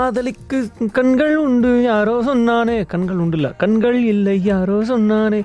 காதலிக்கு கண்கள் உண்டு யாரோ சொன்னானே கண்கள் உண்டு இல்ல கண்கள் இல்லை யாரோ சொன்னானே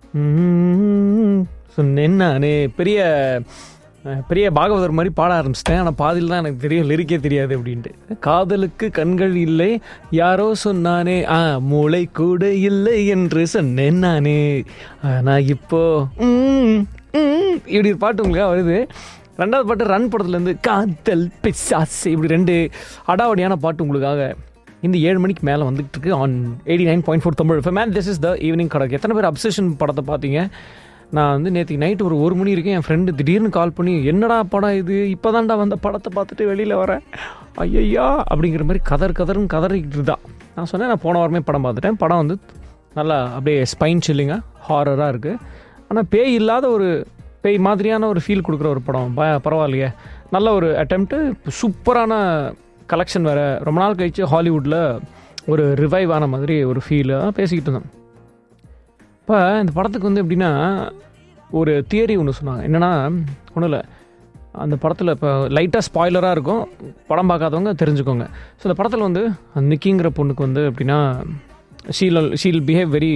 உம், சொன்னேன் நானே பெரிய அஹ், பெரிய பாகவதர் மாதிரி பாட ஆரம்பிச்சிட்டேன் ஆனால் பாதியில் தான் எனக்கு தெரியும் லிரிக்கே தெரியாது அப்படின்ட்டு காதலுக்கு கண்கள் இல்லை யாரோ சொன்னானே ஆ மூளை கூட இல்லை என்று சொன்னேன் நானே ஆனால் இப்போ உம், உம், இப்படி ஒரு பாட்டு உங்களுக்கு வருது ரெண்டாவது பாட்டு ரன் படத்துலேருந்து காதல் பிசாசு இப்படி ரெண்டு அடாவடியான பாட்டு உங்களுக்காக இந்த ஏழு மணிக்கு மேலே வந்துகிட்டு இருக்கு on eighty nine point four Tamil இப்போ man this is the evening கடக்கு எத்தனை பேர் அப்சஷன் படத்தை பார்த்தீங்க நான் வந்து நேற்று நைட்டு ஒரு ஒரு மணி இருக்கேன் என் ஃப்ரெண்டு திடீர்னு கால் பண்ணி என்னடா படம் இது இப்போ தான்டா வந்த படத்தை பார்த்துட்டு வெளியில் வரேன் ஐயையா அப்படிங்கிற மாதிரி கதர் கதர்னு கதறிக்கிட்டு இருந்தா நான் சொன்னேன் நான் போன வாரமே படம் பார்த்துட்டேன் படம் வந்து நல்லா அப்படியே ஸ்பைன் சில்லிங்காக ஹாரராக இருக்குது ஆனால் பேய் இல்லாத ஒரு பேய் மாதிரியான ஒரு ஃபீல் கொடுக்குற ஒரு படம் ப பரவாயில்லையே நல்ல ஒரு அட்டெம்ப்ட்டு சூப்பரான கலெக்ஷன் வேறு ரொம்ப நாள் கழிச்சு ஹாலிவுட்டில் ஒரு ரிவைவ் ஆன மாதிரி ஒரு ஃபீல் பேசிக்கிட்டு இருந்தோம் இப்போ இந்த படத்துக்கு வந்து எப்படின்னா ஒரு தியரி ஒன்று சொன்னாங்க என்னென்னா ஒன்றும் இல்லை அந்த படத்தில் இப்போ லைட்டாக ஸ்பாய்லராக இருக்கும் படம் பார்க்காதவங்க தெரிஞ்சுக்கோங்க ஸோ இந்த படத்தில் வந்து அந்த நிக்கிங்கிற பொண்ணுக்கு வந்து எப்படின்னா ஷீல் ஷீல் பிஹேவ் வெரி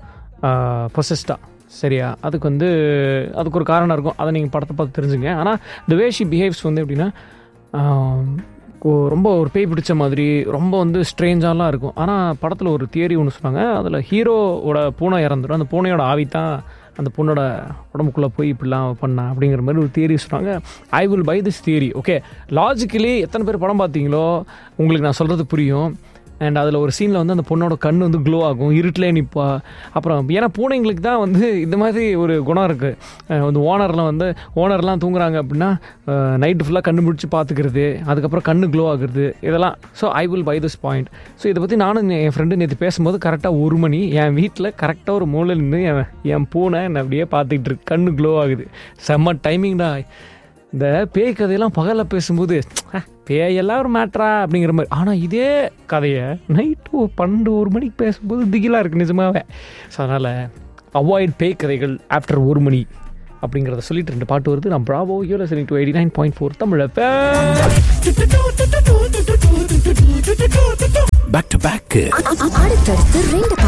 பொசஸ்டாக சரியா அதுக்கு வந்து அதுக்கு ஒரு காரணம் இருக்கும் அதை நீங்கள் படத்தை பார்த்து தெரிஞ்சுங்க ஆனால் த வே ஷி பிஹேவ்ஸ் வந்து எப்படின்னா ஆம், கொ- ரொம்ப ஒரு பேய் பிடிச்ச மாதிரி ரொம்ப வந்து ஸ்ட்ரேஞ்சாலாம் இருக்கும் ஆனால் படத்தில் ஒரு தியரி ஒன்று சொன்னாங்க அதில் ஹீரோவோட பூனை இறந்துடும் அந்த பூனையோட ஆவி தான் அந்த பொண்ணோட உடம்புக்குள்ளே போய் இப்படிலாம் பண்ணா அப்படிங்கிற மாதிரி ஒரு தியரி சொன்னாங்க I will buy this theory okay logically எத்தனை பேர் படம் பார்த்தீங்களோ உங்களுக்கு நான் சொல்கிறது புரியும் அண்ட் அதில் ஒரு சீனில் வந்து அந்த பொண்ணோட கண் வந்து க்ளோ ஆகும் இருட்டிலே நிற்பா அப்புறம் ஏன்னா பூனைங்களுக்கு தான் வந்து இந்த மாதிரி ஒரு குணம் இருக்குது வந்து ஓனர்லாம் வந்து ஓனர்லாம் தூங்குறாங்க அப்படின்னா நைட்டு ஃபுல்லாக கண்ணு முடிச்சு பார்த்துக்கிறது அதுக்கப்புறம் கண்ணு க்ளோ ஆகுறது இதெல்லாம் so I will buy this point so இதை பற்றி நானும் என் ஃப்ரெண்டு நேற்று பேசும்போது கரெக்டாக ஒரு மணி என் வீட்டில் கரெக்டாக ஒரு மூலையில் நின்று என் என் பூனை என்னை அப்படியே பார்த்துக்கிட்டு இருக்கு கண்ணு க்ளோ ஆகுது செம்ம டைமிங்டா இந்த பேய் கதையெல்லாம் பகலில் பேசும்போது "அஹ், பேயெல்லாம் ஒரு மேட்ரா அப்படிங்கிற மாதிரி ஆனால் இதே கதையை நைட்டு பன்னெண்டு ஒரு மணிக்கு பேசும்போது திகிலாக இருக்குது நிஜமாவே ஸோ அதனால் அவாய்ட் பேய் கதைகள் ஆஃப்டர் ஒரு மணி அப்படிங்கிறத சொல்லிட்டு ரெண்டு பாட்டு வருது நான் bravo you listening to eighty nine point four Tamil back to back அடுத்தடுத்து ரெண்டு